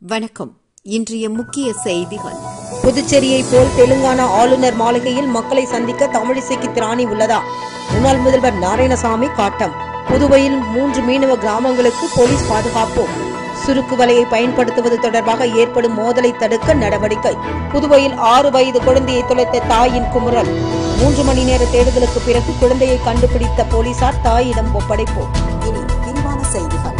வணக்கம் இன்றைய முக்கிய செய்திகள் புதுச்சேரியை போல் தெலுங்கானா ஆளுநர் மாளிகையில் மக்களை சந்திக்க தமிழிசைக்கு திராணி உள்ளதா முன்னாள் முதல்வர் நாராயணசாமி காட்டம் புதுவையில் மூன்று மீனவ கிராமங்களுக்கு போலீஸ் பாதுகாப்பு சுருக்கு வலையை பயன்படுத்துவது தொடர்பாக ஏற்படும் மோதலை தடுக்க நடவடிக்கை புதுவையில் ஆறு வயது குழந்தையை தொலைத்த தாயின் குமுறல் மூன்று மணி நேர தேடுதலுக்கு பிறகு குழந்தையை கண்டுபிடித்த போலீசார் தாயிடம் ஒப்படைப்போம் இனி விரிவான செய்திகள்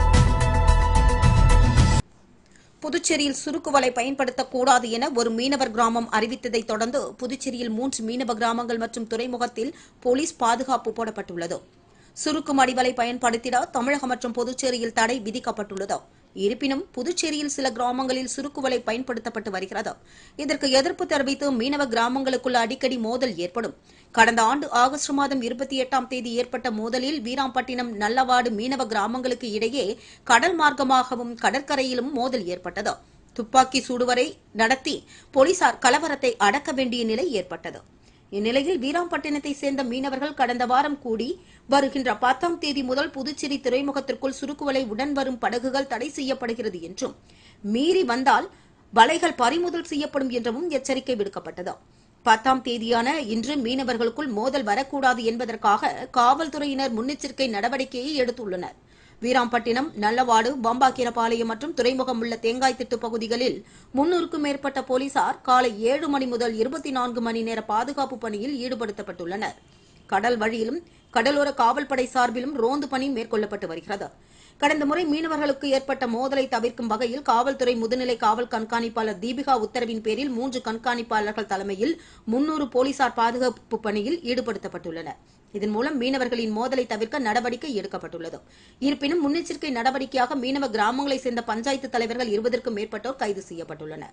புதுச்சேரியில் சுருக்கு வலை பயன்படுத்தக்கூடாது என ஒரு மீனவர் கிராமம் அறிவித்ததை தொடர்ந்து புதுச்சேரியில் மூன்று மீனவ கிராமங்கள் மற்றும் துறைமுகத்தில் போலீஸ் பாதுகாப்பு போடப்பட்டுள்ளது சுருக்கு மடிவலை பயன்படுத்திட தமிழகம் மற்றும் புதுச்சேரியில் தடை விதிக்கப்பட்டுள்ளது இருப்பினும் புதுச்சேரியில் சில கிராமங்களில் சுருக்கு வலை பயன்படுத்தப்பட்டு வருகிறது இதற்கு எதிர்ப்பு தெரிவித்து மீனவ கிராமங்களுக்குள் அடிக்கடி மோதல் ஏற்படும் கடந்த ஆண்டு ஆகஸ்ட் மாதம் இருபத்தி எட்டாம் தேதி ஏற்பட்ட மோதலில் வீராம்பட்டினம் நல்லவாடு மீனவ கிராமங்களுக்கு இடையே கடல் மார்க்கமாகவும் கடற்கரையிலும் மோதல் ஏற்பட்டது துப்பாக்கி சூடுவரை நடத்தி போலீசார் கலவரத்தை அடக்க வேண்டிய நிலை ஏற்பட்டது இந்நிலையில் வீராம்பட்டினத்தை சேர்ந்த மீனவர்கள் கடந்த வாரம் கூடி வருகின்ற பத்தாம் தேதி முதல் புதுச்சேரி துறைமுகத்திற்குள் சுருக்குவலை உடன் வரும் படகுகள் தடை செய்யப்படுகிறது என்றும் மீறி வந்தால் வலைகள் பறிமுதல் செய்யப்படும் என்றும் எச்சரிக்கை விடுக்கப்பட்டது பத்தாம் தேதியான இன்று மீனவர்களுக்குள் மோதல் வரக்கூடாது என்பதற்காக காவல்துறையினர் முன்னெச்சரிக்கை நடவடிக்கையை எடுத்துள்ளனர் வீராம்பட்டினம் நல்லவாடு பம்பாக்கீரபாளையம் மற்றும் துறைமுகம் உள்ள தேங்காய் திட்டு பகுதிகளில் முன்னூறுக்கும் மேற்பட்ட போலீசார் காலை ஏழு மணி முதல் இருபத்தி நான்கு மணி நேர பாதுகாப்பு பணியில் ஈடுபடுத்தப்பட்டுள்ளனர் கடல் வழியிலும் கடலோர காவல்படை சார்பிலும் ரோந்து பணி மேற்கொள்ளப்பட்டு வருகிறது கடந்த முறை மீனவர்களுக்கு ஏற்பட்ட மோதலை தவிர்க்கும் வகையில் காவல்துறை முதுநிலை காவல் கண்காணிப்பாளர் தீபிகா உத்தரவின் பேரில் மூன்று கண்காணிப்பாளர்கள் தலைமையில் முன்னூறு போலீசார் பாதுகாப்பு பணியில் ஈடுபடுத்தப்பட்டுள்ளனர் இதன் மூலம் மீனவர்களின் மோதலை தவிர்க்க நடவடிக்கை எடுக்கப்பட்டுள்ளது இருப்பினும் முன்னெச்சரிக்கை நடவடிக்கையாக மீனவ கிராமங்களைச் சேர்ந்த பஞ்சாயத்து தலைவர்கள் இருபதற்கும் மேற்பட்டோர் கைது செய்யப்பட்டுள்ளனர்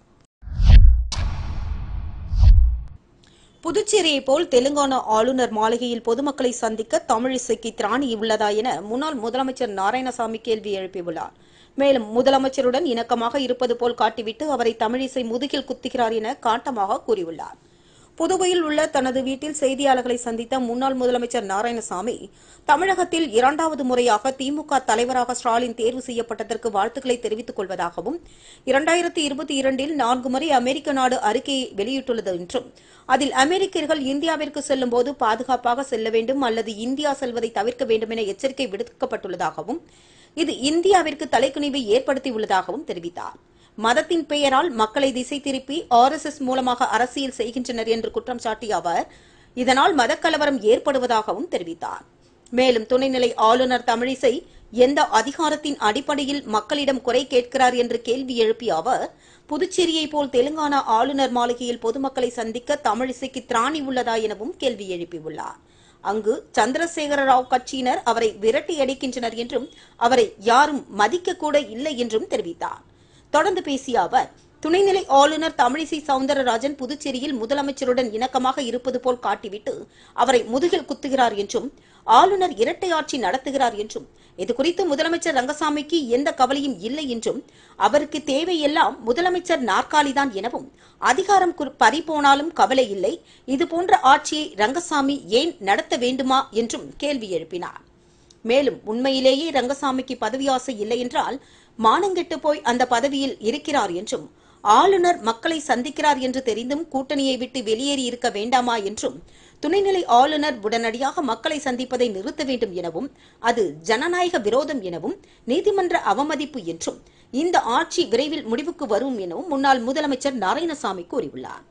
புதுச்சேரியைப் போல் தெலுங்கானா ஆளுநர் மாளிகையில் பொதுமக்களை சந்திக்க தமிழிசைக்கு திராணி உள்ளதா என முன்னாள் முதலமைச்சர் நாராயணசாமி கேள்வி எழுப்பியுள்ளார் மேலும் முதலமைச்சருடன் இணக்கமாக இருப்பது போல் காட்டிவிட்டு அவரை தமிழிசை முதுகில் குத்துகிறார் என காட்டமாக கூறியுள்ளார் புதுவையில் உள்ள தனது வீட்டில் செய்தியாளர்களை சந்தித்த முன்னாள் முதலமைச்சர் நாராயணசாமி தமிழகத்தில் இரண்டாவது முறையாக திமுக தலைவராக ஸ்டாலின் தேர்வு செய்யப்பட்டதற்கு வாழ்த்துக்களை தெரிவித்துக் கொள்வதாகவும் இரண்டாயிரத்தி இருபத்தி இரண்டில் நான்கு முறை அமெரிக்க நாடு அறிக்கையை வெளியிட்டுள்ளது என்றும் அதில் அமெரிக்கர்கள் இந்தியாவிற்கு செல்லும்போது பாதுகாப்பாக செல்ல வேண்டும் அல்லது இந்தியா செல்வதை தவிர்க்க வேண்டும் என எச்சரிக்கை விடுக்கப்பட்டுள்ளதாகவும் இது இந்தியாவிற்கு தலைக்குனிவை ஏற்படுத்தியுள்ளதாகவும் தெரிவித்தார் மதத்தின் பெயரால் மக்களை திசை திருப்பி ஆர் எஸ் எஸ் மூலமாக அரசியல் செய்கின்றனர் என்று குற்றம் சாட்டிய அவர் இதனால் மதக்கலவரம் ஏற்படுவதாகவும் தெரிவித்தார் மேலும் துணைநிலை ஆளுநர் தமிழிசை எந்த அதிகாரத்தின் அடிப்படையில் மக்களிடம் குறை கேட்கிறார் என்று கேள்வி எழுப்பிய அவர் புதுச்சேரியை போல் தெலுங்கானா ஆளுநர் மாளிகையில் பொதுமக்களை சந்திக்க தமிழிசைக்கு திராணி உள்ளதா எனவும் கேள்வி எழுப்பியுள்ளார் அங்கு சந்திரசேகர ராவ் கட்சியினர் அவரை விரட்டி அடிக்கின்றனர் என்றும் அவரை யாரும் மதிக்க கூட இல்லை என்றும் தெரிவித்தார் தொடர்ந்து பேசிய அவர் துணைநிலை ஆளுநர் தமிழிசை சவுந்தரராஜன் புதுச்சேரியில் முதலமைச்சருடன் இணக்கமாக இருப்பது போல் காட்டிவிட்டு அவரை முதுகில் குத்துகிறார் என்றும் ஆளுநர் இரட்டை ஆட்சி நடத்துகிறார் என்றும் இதுகுறித்து முதலமைச்சர் ரங்கசாமிக்கு எந்த கவலையும் இல்லை என்றும் அவருக்கு தேவையெல்லாம் முதலமைச்சர் நாற்காலிதான் எனவும் அதிகாரம் பறிபோனாலும் கவலை இல்லை இதுபோன்ற ஆட்சியை ரங்கசாமி ஏன் நடத்த வேண்டுமா என்றும் கேள்வி எழுப்பினார் மேலும் உண்மையிலேயே ரங்கசாமிக்கு பதவி ஆசை இல்லை என்றால் மானங்கெட்டு போய் அந்த பதவியில் இருக்கிறார் என்றும் ஆளுநர் மக்களை சந்திக்கிறார் என்று தெரிந்தும் கூட்டணியை விட்டு வெளியேறி இருக்க வேண்டாமா என்றும் துணைநிலை ஆளுநர் உடனடியாக மக்களை சந்திப்பதை நிறுத்த வேண்டும் எனவும் அது ஜனநாயக விரோதம் எனவும் நீதிமன்ற அவமதிப்பு என்றும் இந்த ஆட்சி விரைவில் முடிவுக்கு வரும் எனவும் முன்னாள் முதலமைச்சர் நாராயணசாமி கூறியுள்ளார்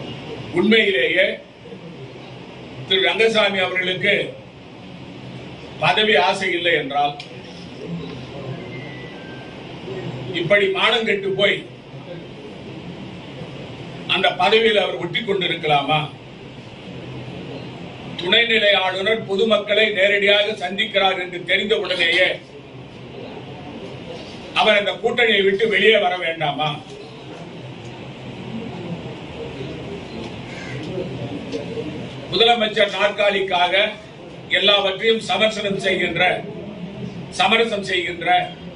உண்மையிலேயே திரு ரங்கசாமி அவர்களுக்கு பதவி ஆசை இல்லை என்றால் இப்படி மானம் கெட்டு போய் அந்த பதவியில் அவர் ஒட்டி கொண்டிருக்கலாமா துணைநிலை ஆளுநர் பொதுமக்களை நேரடியாக சந்திக்கிறார் என்று தெரிந்த உடனேயே அவர் அந்த கூட்டணியை விட்டு வெளியே வர வேண்டாமா முதலமைச்சர் நாற்காலிக்காக எல்லாவற்றையும் சமரசனம் செய்கின்ற சமரசம் செய்கின்ற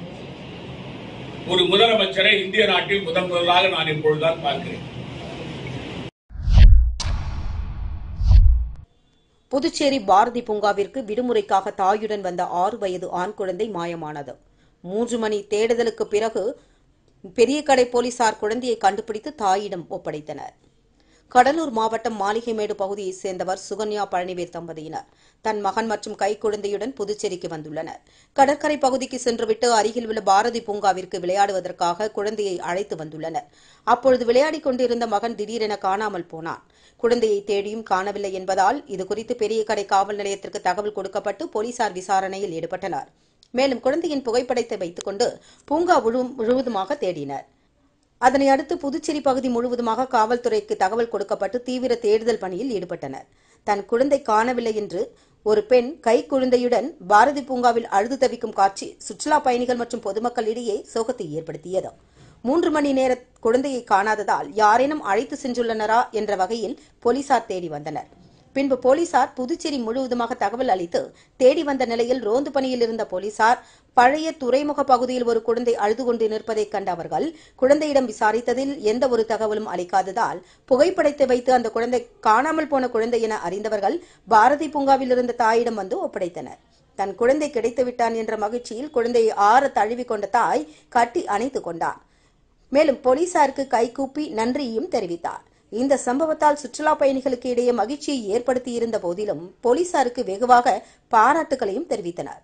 ஒரு முதலமைச்சரை இந்திய நாட்டில் முதன் முதலாக நான் இப்பொழுதுதான் பார்க்கிறேன் புதுச்சேரி பாரதி பூங்காவிற்கு விடுமுறைக்காக தாயுடன் வந்த ஆறு வயது ஆண் குழந்தை மாயமானது மூன்று மணி தேடுதலுக்கு பிறகு பெரிய கடை போலீசார் குழந்தையை கண்டுபிடித்து தாயிடம் ஒப்படைத்தனர் கடலூர் மாவட்டம் மாளிகைமேடு பகுதியைச் சேர்ந்தவர் சுகன்யா பழனிவேல் தம்பதியினர் தன் மகன் மற்றும் கைக்குழந்தையுடன் புதுச்சேரிக்கு வந்துள்ளனர் கடற்கரை பகுதிக்கு சென்றுவிட்டு அருகில் உள்ள பாரதி பூங்காவிற்கு விளையாடுவதற்காக குழந்தையை அழைத்து வந்துள்ளனர் அப்பொழுது விளையாடிக் கொண்டிருந்த மகன் திடீரென காணாமல் போனான் குழந்தையை தேடியும் காணவில்லை என்பதால் இதுகுறித்து பெரிய கடை காவல் நிலையத்திற்கு தகவல் கொடுக்கப்பட்டு போலீசார் விசாரணையில் ஈடுபட்டனர் மேலும் குழந்தையின் புகைப்படத்தை வைத்துக் கொண்டு பூங்கா முழு- முழுவதுமாக தேடினர் அதனை அடுத்து புதுச்சேரி பகுதி முழுவதுமாக காவல்துறைக்கு தகவல் கொடுக்கப்பட்டு தீவிர தேடுதல் பணியில் ஈடுபட்டனர் தன் குழந்தை காணவில்லை என்று ஒரு பெண் கை குழந்தையுடன் பாரதி பூங்காவில் அழுது தவிக்கும் காட்சி சுற்றுலா பயணிகள் மற்றும் பொதுமக்களிடையே சோகத்தை ஏற்படுத்தியது மூன்று மணி நேர குழந்தையை காணாததால் யாரேனும் அழைத்து சென்றுள்ளனரா என்ற வகையில் போலீசார் தேடி வந்தனர் பின்பு போலீசார் புதுச்சேரி முழுவதுமாக தகவல் அளித்து தேடி வந்த நிலையில் ரோந்து பணியில் இருந்த போலீசார் பழைய துறைமுக பகுதியில் ஒரு குழந்தை அழுது கொண்டு நிற்பதைக் கண்ட அவர்கள் குழந்தையிடம் விசாரித்ததில் எந்த ஒரு தகவலும் அளிக்காததால் புகைப்படத்தை வைத்து அந்த குழந்தை காணாமல் போன குழந்தை என அறிந்தவர்கள் பாரதி பூங்காவில் இருந்த தாயிடம் வந்து ஒப்படைத்தனர் தன் குழந்தை கிடைத்து விட்டான் என்ற மகிழ்ச்சியில் குழந்தையை ஆற தழுவிக் கொண்ட தாய் கட்டி அணைத்துக் கொண்டார் மேலும் போலீசாருக்கு கைகூப்பி நன்றியையும் தெரிவித்தார் இந்த சம்பவத்தால் சுற்றுலா பயணிகளுக்கு இடையே மகிழ்ச்சியை ஏற்படுத்தியிருந்த போதிலும் போலீசாருக்கு வெகுவாக பாராட்டுகளையும் தெரிவித்தனர்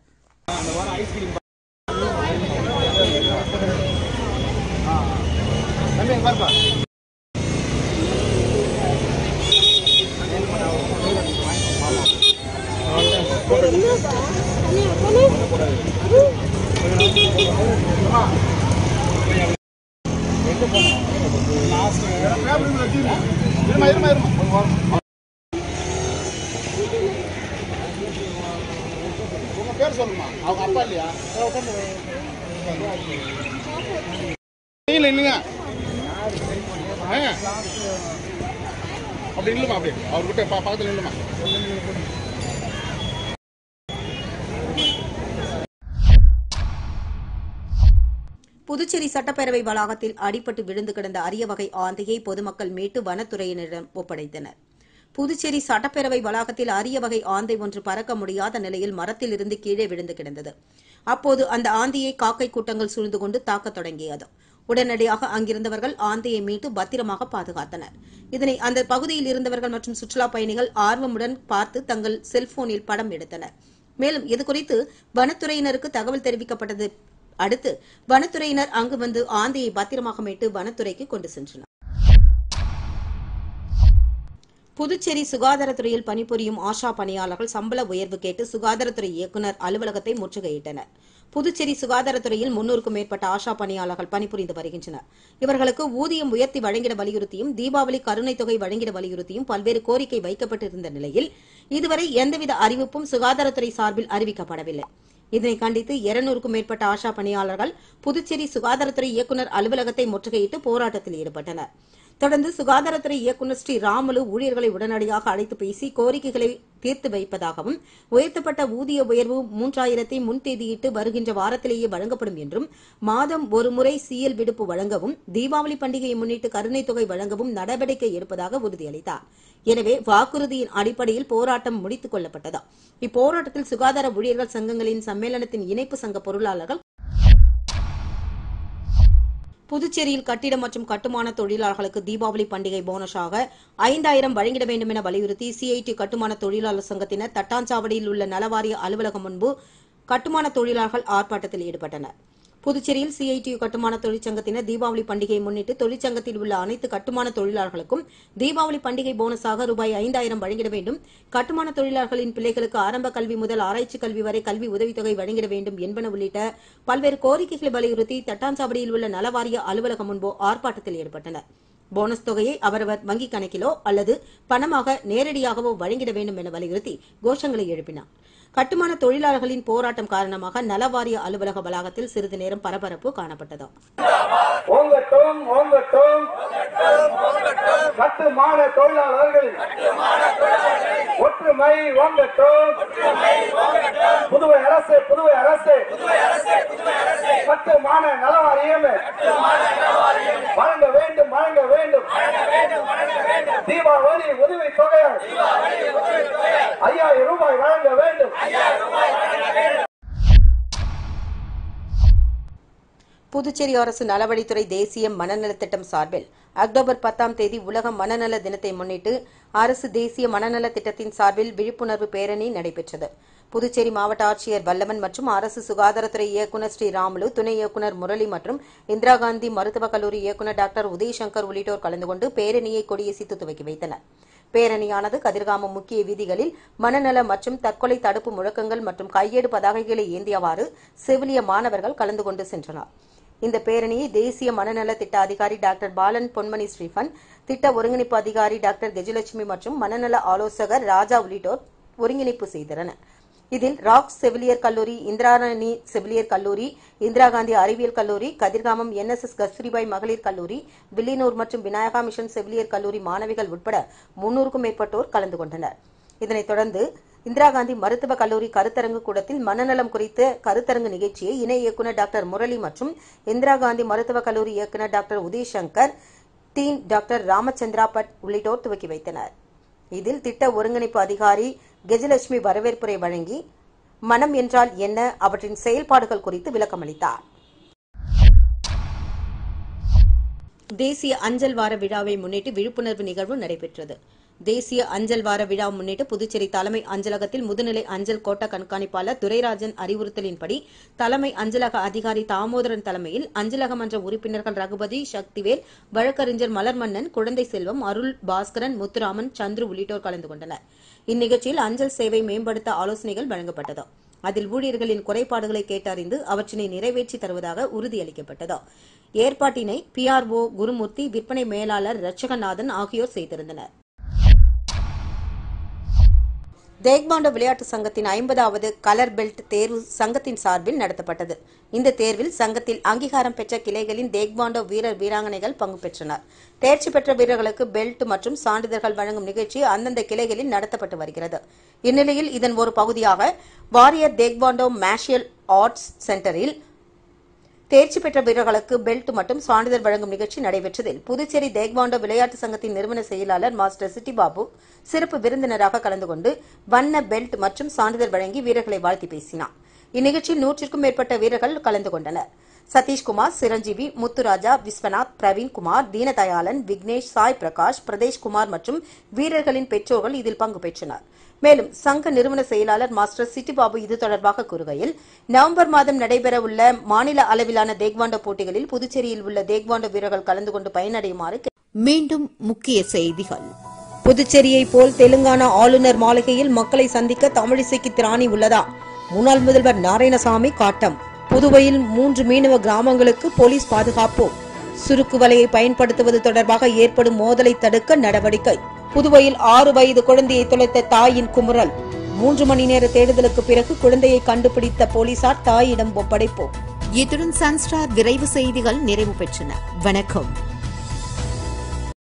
இருமா இருமா இருமா உங்க பேர் சொல்லுமா அவங்க அப்பா இல்லையா நீங்கள இல்லைங்க ஆ. அப்படி இல்லைமா அப்படி அவர்கிட்ட பா- பக்கத்துல இல்லைமா புதுச்சேரி சட்டப்பேரவை வளாகத்தில் அடிபட்டு விழுந்து கிடந்த அரிய வகை ஆந்தையை பொதுமக்கள் மீட்டு வனத்துறையினரிடம் ஒப்படைத்தனர் புதுச்சேரி சட்டப்பேரவை வளாகத்தில் அரிய வகை ஆந்தை ஒன்று பறக்க முடியாத நிலையில் மரத்தில் இருந்து கீழே விழுந்து கிடந்தது அப்போது அந்த ஆந்தையை காக்கை கூட்டங்கள் சூழ்ந்து கொண்டு தாக்கத் தொடங்கியது உடனடியாக அங்கிருந்தவர்கள் ஆந்தையை மீட்டு பத்திரமாக பாதுகாத்தனர் இதனை அந்த பகுதியில் இருந்தவர்கள் மற்றும் சுற்றுலா பயணிகள் ஆர்வமுடன் பார்த்து தங்கள் செல்போனில் படம் எடுத்தனர் மேலும் இதுகுறித்து வனத்துறையினருக்கு தகவல் தெரிவிக்கப்பட்டது அடுத்து வனத்துறையினர் அங்கு வந்து ஆந்தையை பத்திரமாக மீட்டு வனத்துறைக்கு கொண்டு சென்றனர் புதுச்சேரி சுகாதாரத்துறையில் பணிபுரியும் ஆஷா பணியாளர்கள் சம்பள உயர்வு கேட்டு சுகாதாரத்துறை இயக்குநர் அலுவலகத்தை முற்றுகையிட்டனர் புதுச்சேரி சுகாதாரத்துறையில் முன்னூறுக்கும் மேற்பட்ட ஆஷா பணியாளர்கள் பணிபுரிந்து வருகின்றனர் இவர்களுக்கு ஊதியம் உயர்த்தி வழங்கிட வலியுறுத்தியும் தீபாவளி கருணைத் தொகை வழங்கிட வலியுறுத்தியும் பல்வேறு கோரிக்கை வைக்கப்பட்டிருந்த நிலையில் இதுவரை எந்தவித அறிவிப்பும் சுகாதாரத்துறை சார்பில் அறிவிக்கப்படவில்லை இதனை கண்டித்து இருநூறுக்கும் மேற்பட்ட ஆஷா பணியாளர்கள் புதுச்சேரி சுகாதாரத்துறை இயக்குநர் அலுவலகத்தை முற்றுகையிட்டு போராட்டத்தில் ஈடுபட்டனர் தொடர்ந்து சுகாதாரத்துறை இயக்குநர் ஸ்ரீ ராமுலு ஊழியர்களை உடனடியாக அழைத்து பேசி கோரிக்கைகளை தீர்த்து வைப்பதாகவும் உயர்த்தப்பட்ட ஊதிய உயர்வு மூன்றாயிரத்தை முன்தேதியிட்டு வருகின்ற வாரத்திலேயே வழங்கப்படும் என்றும் மாதம் ஒருமுறை சிஎல் விடுப்பு வழங்கவும் தீபாவளி பண்டிகையை முன்னிட்டு கருணைத் தொகை வழங்கவும் நடவடிக்கை எடுப்பதாக உறுதியளித்தார் எனவே வாக்குறுதியின் அடிப்படையில் போராட்டம் முடித்துக் கொள்ளப்பட்டது இப்போராட்டத்தில் சுகாதார ஊழியர்கள் சங்கங்களின் சம்மேளனத்தின் இணைப்பு சங்க பொருளாளர்கள் புதுச்சேரியில் கட்டிடம் மற்றும் கட்டுமான தொழிலாளர்களுக்கு தீபாவளி பண்டிகை போனஸாக ஐந்தாயிரம் வழங்கிட வேண்டும் என வலியுறுத்தி சிஐடி கட்டுமான தொழிலாளர் சங்கத்தினர் தட்டாஞ்சாவடியில் உள்ள நலவாரிய அலுவலகம் முன்பு கட்டுமான தொழிலாளர்கள் ஆர்ப்பாட்டத்தில் ஈடுபட்டனர் புதுச்சேரியில் சிஐடியு கட்டுமான தொழிற்சங்கத்தினர் தீபாவளி பண்டிகையை முன்னிட்டு தொழிற்சங்கத்தில் உள்ள அனைத்து கட்டுமான தொழிலாளர்களுக்கும் தீபாவளி பண்டிகை போனஸாக ரூபாய் ஐந்தாயிரம் வழங்கிட வேண்டும் கட்டுமான தொழிலாளர்களின் பிள்ளைகளுக்கு ஆரம்ப கல்வி முதல் ஆராய்ச்சி கல்வி வரை கல்வி உதவித்தொகை வழங்கிட வேண்டும் என்பன உள்ளிட்ட பல்வேறு கோரிக்கைகளை வலியுறுத்தி தட்டாஞ்சாவடியில் உள்ள நலவாரிய அலுவலகம் முன்பு ஆர்ப்பாட்டத்தில் ஈடுபட்டனர் போனஸ் தொகையை அவரவர் வங்கிக் கணக்கிலோ அல்லது பணமாக நேரடியாகவோ வழங்கிட வேண்டும் என வலியுறுத்தி கோஷங்களை எழுப்பினார் கட்டுமான தொழிலாளர்களின் போராட்டம் காரணமாக நலவாரிய அலுவலக வளாகத்தில் சிறிது நேரம் பரபரப்பு காணப்பட்டது ஓங்கட்டும் ஓங்கட்டும் கட்டுமான தொழிலாளர்கள் ஒற்றுமை ஓங்கட்டும் புதுவை அரசு புதுவை அரசு கட்டுமான நலவாரியம் வழங்க வேண்டும் வழங்க வேண்டும் தீபாவளி உதவி தொகை ஐயாயிரம் ரூபாய் வழங்க வேண்டும் புதுச்சேரி அரசு நலவழித்துறை தேசிய மனநலத் திட்டம் சார்பில் அக்டோபர் பத்தாம் தேதி உலக மனநல தினத்தை முன்னிட்டு அரசு தேசிய மனநல திட்டத்தின் சார்பில் விழிப்புணர்வு பேரணி நடைபெற்றது புதுச்சேரி மாவட்ட ஆட்சியர் வல்லவன் மற்றும் அரசு சுகாதாரத்துறை இயக்குநர் ஸ்ரீ ராமுலு துணை இயக்குநர் முரளி மற்றும் இந்திரா காந்தி மருத்துவக் கல்லூரி இயக்குநர் டாக்டர் உதயசங்கர் உள்ளிட்டோர் கலந்து கொண்டு பேரணியை கொடியசித்து துவக்கி வைத்தனர் பேரணியானது கதிர்காமம் முக்கிய வீதிகளில் மனநல மற்றும் தற்கொலை தடுப்பு முழக்கங்கள் மற்றும் கையேடு பதாகைகளை ஏந்தியவாறு செவிலிய மாணவர்கள் கலந்து கொண்டு சென்றனர் இந்த பேரணியை தேசிய மனநல திட்ட அதிகாரி டாக்டர் பாலன் பொன்மணி ஸ்ரீஃபன் திட்ட ஒருங்கிணைப்பு அதிகாரி டாக்டர் கெஜலட்சுமி மற்றும் மனநல ஆலோசகர் ராஜா உள்ளிட்டோர் ஒருங்கிணைப்பு செய்தனர் இதில் ராக் செவிலியர் கல்லூரி இந்திராணி செவிலியர் கல்லூரி இந்திரா காந்தி அறிவியல் கல்லூரி கதிர்காமம் என்எஸ்எஸ் கஸ்தூரிபாய் மகளிர் கல்லூரி வில்லியனூர் மற்றும் விநாயகா மிஷன் செவிலியர் கல்லூரி மாணவிகள் உட்பட முன்னூறுக்கும் மேற்பட்டோர் கலந்து கொண்டனர் இதனைத் தொடர்ந்து இந்திரா காந்தி மருத்துவக் கல்லூரி கருத்தரங்கு கூடத்தில் மனநலம் குறித்த கருத்தரங்கு நிகழ்ச்சியை இணை இயக்குநர் டாக்டர் முரளி மற்றும் இந்திரா காந்தி மருத்துவக் கல்லூரி இயக்குநர் doctor Udayashankar dean doctor Ramachandra Bhat உள்ளிட்டோர் துவக்கி வைத்தனர் இதில் திட்ட ஒருங்கிணைப்பு அதிகாரி கெஜலட்சுமி வரவேற்புரை வழங்கி மனம் என்றால் என்ன அவற்றின் செயல்பாடுகள் குறித்து விளக்கமளித்தார் தேசிய அஞ்சல் வார விழாவை முன்னிட்டு விழிப்புணர்வு நிகழ்வு நடைபெற்றது தேசிய அஞ்சல் வார விழா முன்னிட்டு புதுச்சேரி தலைமை அஞ்சலகத்தில் முதுநிலை அஞ்சல் கோட்ட கண்காணிப்பாளர் துரைராஜன் அறிவுறுத்தலின்படி தலைமை அஞ்சலக அதிகாரி தாமோதரன் தலைமையில் அஞ்சலக மன்ற உறுப்பினர்கள் ரகுபதி சக்திவேல் வழக்கறிஞர் மலர்மன்னன் குழந்தை செல்வம் அருள் பாஸ்கரன் முத்துராமன் சந்துரு உள்ளிட்டோர் கலந்து கொண்டனர் இந்நிகழ்ச்சியில் அஞ்சல் சேவை மேம்படுத்த ஆலோசனைகள் வழங்கப்பட்டது அதில் ஊழியர்களின் குறைபாடுகளை கேட்டறிந்து அவற்றினை நிறைவேற்றி தருவதாக உறுதியளிக்கப்பட்டது ஏற்பாட்டினை பிஆர்ஓ குருமூர்த்தி விற்பனை மேலாளர் ரட்சகநாதன் ஆகியோர் செய்திருந்தனர் தேக்பாண்டோ விளையாட்டு சங்கத்தின் ஐம்பதாவது கலர் பெல்ட் தேர்வு சங்கத்தின் சார்பில் நடத்தப்பட்டது இந்த தேர்வில் சங்கத்தில் அங்கீகாரம் பெற்ற கிளைகளின் தேக்பாண்டோ வீரர் வீராங்கனைகள் பங்கு பெற்றனர் தேர்ச்சி பெற்ற வீரர்களுக்கு பெல்ட் மற்றும் சான்றிதழ்கள் வழங்கும் நிகழ்ச்சி அந்தந்த கிளைகளில் நடத்தப்பட்டு வருகிறது இந்நிலையில் இதன் ஒரு பகுதியாக வாரியர் தேக்பாண்டோ மேஷியல் ஆர்ட்ஸ் சென்டரில் தேர்ச்சி பெற்ற வீரர்களுக்கு பெல்ட் மற்றும் சான்றிதழ் வழங்கும் நிகழ்ச்சி நடைபெற்றதில் புதுச்சேரி தேக்வாண்டோ விளையாட்டு சங்கத்தின் நிறுவன செயலாளர் மாஸ்டர் சிட்டி பாபு சிறப்பு விருந்தினராக கலந்து கொண்டு வண்ண பெல்ட் மற்றும் சான்றிதழ் வழங்கி வீரர்களை வாழ்த்தி பேசினார் இந்நிகழ்ச்சியில் நூற்றிற்கும் மேற்பட்ட வீரர்கள் கலந்து கொண்டனர் சதீஷ்குமார் சிரஞ்சீவி முத்துராஜா விஸ்வநாத் பிரவீன்குமார் தீனதயாளன் விக்னேஷ் சாய் பிரகாஷ் பிரதேஷ்குமார் மற்றும் வீரர்களின் பெற்றோர்கள் இதில் பங்கு பெற்றனர் மேலும் சங்க நிறுவன செயலாளர் மாஸ்டர் சிட்டிபாபு இது தொடர்பாக கூறுகையில் நவம்பர் மாதம் நடைபெறவுள்ள மாநில அளவிலான தேக்வாண்டோ போட்டிகளில் புதுச்சேரியில் உள்ள தேக்வாண்டோ வீரர்கள் கலந்து கொண்டு பயனடையுமாறு மீண்டும் முக்கிய செய்திகள் புதுச்சேரியைப் போல் தெலுங்கானா ஆளுநர் மாளிகையில் மக்களை சந்திக்க தமிழிசைக்கு திராணி உள்ளதா முன்னாள் முதல்வர் நாராயணசாமி காட்டம் புதுவையில் மூன்று மீனவ கிராமங்களுக்கு போலீஸ் பாதுகாப்பு சுருக்கு வலையை பயன்படுத்துவது தொடர்பாக ஏற்படும் மோதலை தடுக்க நடவடிக்கை புதுவையில் ஆறு வயது குழந்தையை தொலைத்த தாயின் குமுறல் மூன்று மணி நேர தேடுதலுக்கு பிறகு குழந்தையை கண்டுபிடித்த போலீசார் தாயிடம் ஒப்படைப்பு இத்துடன் சன்ஸ்டார் விரைவு செய்திகள் நிறைவு பெற்றன வணக்கம்